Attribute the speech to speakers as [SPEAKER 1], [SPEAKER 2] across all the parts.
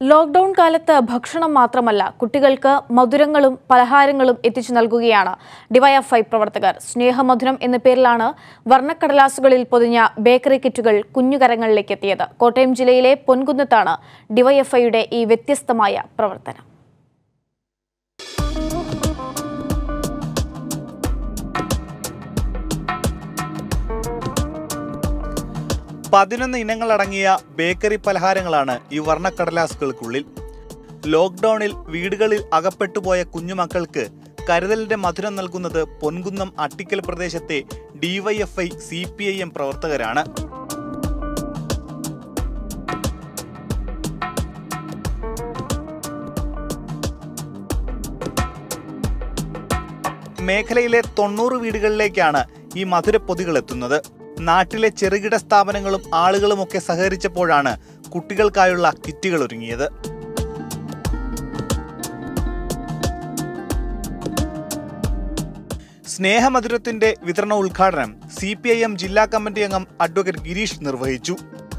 [SPEAKER 1] lockdown കാലത്ത് ഭക്ഷണം മാത്രമല്ല കുട്ടികൾക്ക് മധുരങ്ങളും പലഹാരങ്ങളും എത്തിച്ചു നൽകുകയാണ് ഡിവൈഎഫ്ഐ പ്രവർത്തകർ സ്നേഹമധുരം എന്ന പേരിലാണ് വർണ്ണക്കടലാസുകളിൽ പൊതിഞ്ഞ ബേക്കറി കിറ്റുകൾ കുഞ്ഞുകരങ്ങളിലേക്ക് എത്തിയത് കോട്ടയം ജില്ലയിലെ പൊൻകുന്നത്താണ് ഡിവൈഎഫ്ഐയുടെ ഈ വ്യത്യസ്തമായ പ്രവർത്തനം
[SPEAKER 2] പതിനൊന്ന് ഇനങ്ങളടങ്ങിയ ബേക്കറി പലഹാരങ്ങളാണ് ഈ വർണ്ണക്കടലാസുകൾക്കുള്ളിൽ ലോക്ക്ഡൌണിൽ വീടുകളിൽ അകപ്പെട്ടുപോയ കുഞ്ഞുമക്കൾക്ക് കരുതലിന്റെ മധുരം നൽകുന്നത് പൊൻകുന്നം അട്ടിക്കൽ പ്രദേശത്തെ DYFI C P I M പ്രവർത്തകരാണ് മേഖലയിലെ തൊണ്ണൂറ് വീടുകളിലേക്കാണ് ഈ മധുരപ്പൊതികൾ എത്തുന്നത് നാട്ടിലെ ചെറുകിട സ്ഥാപനങ്ങളും ആളുകളുമൊക്കെ സഹകരിച്ചപ്പോഴാണ് കുട്ടികൾക്കായുള്ള കിറ്റുകൾ ഒരുങ്ങിയത് സ്നേഹമധുരത്തിന്റെ വിതരണ ഉദ്ഘാടനം സി പി ഐ എം ജില്ലാ കമ്മിറ്റി അംഗം അഡ്വക്കേറ്റ് ഗിരീഷ് നിർവഹിച്ചു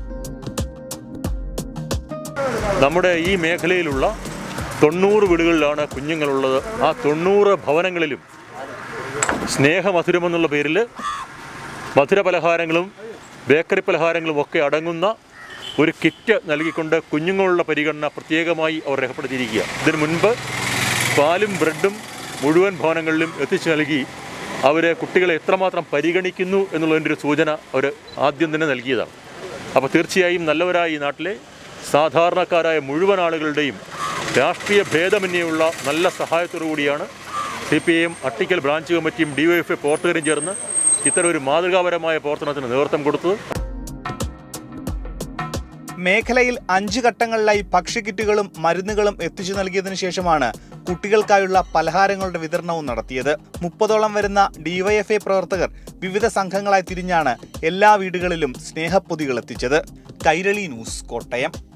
[SPEAKER 3] നമ്മുടെ ഈ മേഖലയിലുള്ള തൊണ്ണൂറ് വീടുകളിലാണ് കുഞ്ഞുങ്ങളുള്ളത് ആ തൊണ്ണൂറ് ഭവനങ്ങളിലും സ്നേഹമധുരമെന്നുള്ള പേരിൽ മധുര പലഹാരങ്ങളും ബേക്കറി പലഹാരങ്ങളും ഒക്കെ അടങ്ങുന്ന ഒരു കിറ്റ് നൽകിക്കൊണ്ട് കുഞ്ഞുങ്ങളുടെ പരിഗണന പ്രത്യേകമായി അവർ രേഖപ്പെടുത്തിയിരിക്കുക ഇതിനു മുൻപ് പാലും ബ്രെഡും മുഴുവൻ ഭവനങ്ങളിലും എത്തിച്ചു നൽകി അവർ കുട്ടികളെ എത്രമാത്രം പരിഗണിക്കുന്നു എന്നുള്ളതിൻ്റെ ഒരു സൂചന അവർ ആദ്യം തന്നെ നൽകിയതാണ് അപ്പോൾ തീർച്ചയായും നല്ലവരായ ഈ നാട്ടിലെ സാധാരണക്കാരായ മുഴുവൻ ആളുകളുടെയും രാഷ്ട്രീയ ഭേദമന്യുള്ള നല്ല സഹായത്തോടു കൂടിയാണ് C P I M Attikkal branch കമ്മിറ്റിയും ഡി വൈ എഫ് പ്രവർത്തകരും ചേർന്ന് ഇത്തരം ഒരു മാതൃകാപരമായ പ്രവർത്തനത്തിന് നേതൃത്വം കൊടുത്തത്
[SPEAKER 2] മേഖലയിൽ അഞ്ച് ഘട്ടങ്ങളിലായി ഭക്ഷ്യക്കിറ്റുകളും മരുന്നുകളും എത്തിച്ചു നൽകിയതിനു ശേഷമാണ് കുട്ടികൾക്കായുള്ള പലഹാരങ്ങളുടെ വിതരണവും നടത്തിയത് മുപ്പതോളം വരുന്ന ഡിവൈഎഫ്ഐ പ്രവർത്തകർ വിവിധ സംഘങ്ങളായി തിരിഞ്ഞാണ് എല്ലാ വീടുകളിലും സ്നേഹപ്പൊതികൾ എത്തിച്ചത് കൈരളി ന്യൂസ് കോട്ടയം